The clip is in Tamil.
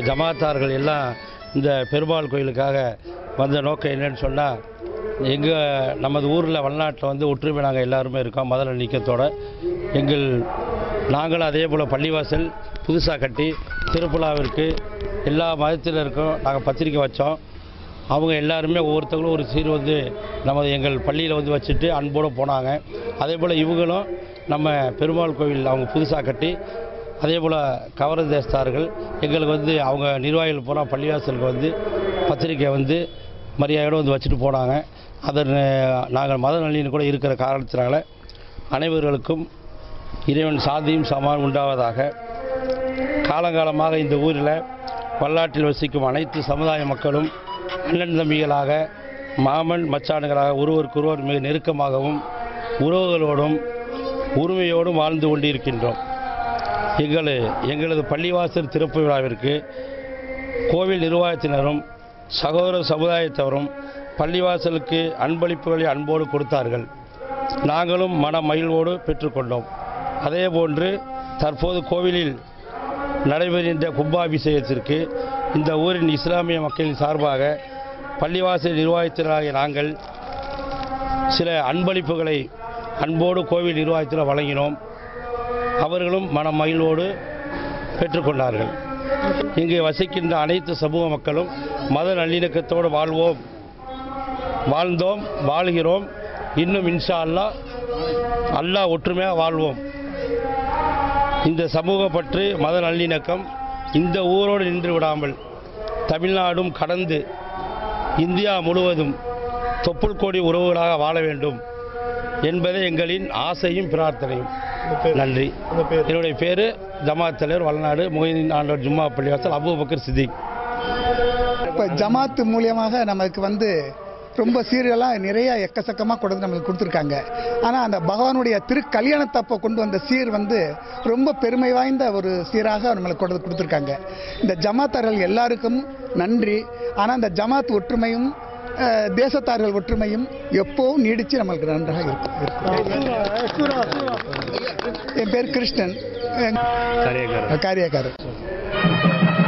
ஜமாத்தார்கள் எல்லாம் இந்த பெருமாள் கோயிலுக்காக வந்த நோக்கம் என்னன்னு சொன்னால் எங்கள் நமது ஊரில் வளநாட்டில் வந்து ஒற்றுமை நாங்கள் எல்லாருமே இருக்கோம் மதல நீக்கத்தோட எங்கள் நாங்களும் அதே போல் பள்ளிவாசல் புதுசாக கட்டி திருப்புலாவிற்கு எல்லா மதத்தினருக்கும் நாங்கள் பத்திரிக்கை வச்சோம் அவங்க எல்லாருமே ஒவ்வொருத்தவங்களும் ஒரு சீர் வந்து நமது எங்கள் பள்ளியில் வந்து வச்சுட்டு அன்போடு போனாங்க அதே போல் இவங்களும் நம்ம பெருமாள் கோவில் அவங்க புதுசாக கட்டி அதே போல் கவர தேசத்தார்கள் எங்களுக்கு வந்து அவங்க நிர்வாகிகள் போனால் பள்ளிவாசலுக்கு வந்து பத்திரிக்கை வந்து மரியாதையோடு வந்து வச்சுட்டு போனாங்க அதை ந- நாங்கள் மத நல்லின் கூட இருக்கிற காரணத்தினால அனைவர்களுக்கும் இறைவன் சாந்தியும் சமான் உண்டாவதாக காலங்காலமாக இந்த ஊரில் பல்லாட்டில் வசிக்கும் அனைத்து சமுதாய மக்களும் அண்ணன் தம்பிகளாக மாமன் மச்சானுகளாக ஒருவருக்கொருவர் மிக நெருக்கமாகவும் உறவுகளோடும் உரிமையோடும் வாழ்ந்து கொண்டிருக்கின்றோம் எங்கள் எங்களது பள்ளிவாசல் திறப்பு விழாவிற்கு கோவில் நிர்வாகத்தினரும் சகோதர சமுதாயத்தவரும் பள்ளிவாசலுக்கு அன்பளிப்புகளை அன்போடு கொடுத்தார்கள் நாங்களும் மன மகிழ்வோடு பெற்றுக்கொண்டோம் அதேபோன்று தற்போது கோவிலில் நடைபெறுகின்ற கும்பாபிஷேகத்திற்கு இந்த ஊரின் இஸ்லாமிய மக்களின் சார்பாக பள்ளிவாசல் நிர்வாகத்தினராகிய நாங்கள் சில அன்பளிப்புகளை அன்போடு கோவில் நிர்வாகத்தில் வழங்கினோம் அவர்களும் மன மகிழ்வோடு பெற்றுக்கொண்டார்கள் இங்கே வசிக்கின்ற அனைத்து சமூக மக்களும் மத நல்லிணக்கத்தோடு வாழ்வோம் வாழ்ந்தோம் வாழ்கிறோம் இன்னும் இன்ஷா அல்லாஹ் அல்லாஹ் ஒற்றுமையாக வாழ்வோம் இந்த சமூக பற்று மத நல்லிணக்கம் இந்த ஊரோடு நின்று விடாமல் தமிழ்நாடும் கடந்து இந்தியா முழுவதும் தொப்புள் கோடி உறவுகளாக வாழ வேண்டும் என்பதே எங்களின் ஆசையும் பிரார்த்தனையும் நன்றி என்னுடைய பேர் ஜமாத் தலைவர் வளநாடு மொய்தீன் ஆண்டவர் ஜும்மா பள்ளிவாசல் அபூபக்கர் சித்திக் இப்போ ஜமாத்து மூலியமாக நமக்கு வந்து ரொம்ப சீரெல்லாம் நிறைய எக்கச்சக்கமாக கொண்டு வந்து நம்மளுக்கு கொடுத்துருக்காங்க ஆனால் அந்த பகவானுடைய திருக்கல்யாணத்தப்போ கொண்டு வந்த சீர் வந்து ரொம்ப பெருமை வாய்ந்த ஒரு சீராக நம்மளுக்கு கொண்டு வந்து கொடுத்துருக்காங்க இந்த ஜமாத்தார்கள் எல்லாருக்கும் நன்றி ஆனால் அந்த ஜமாத் ஒற்றுமையும் அஹ், தேசத்தார்கள் ஒற்றுமையும் எப்போவும் நீடித்து நம்மளுக்கு நன்றாக இருக்கும் என் பேர் கிருஷ்ணன் காரியக்காரர்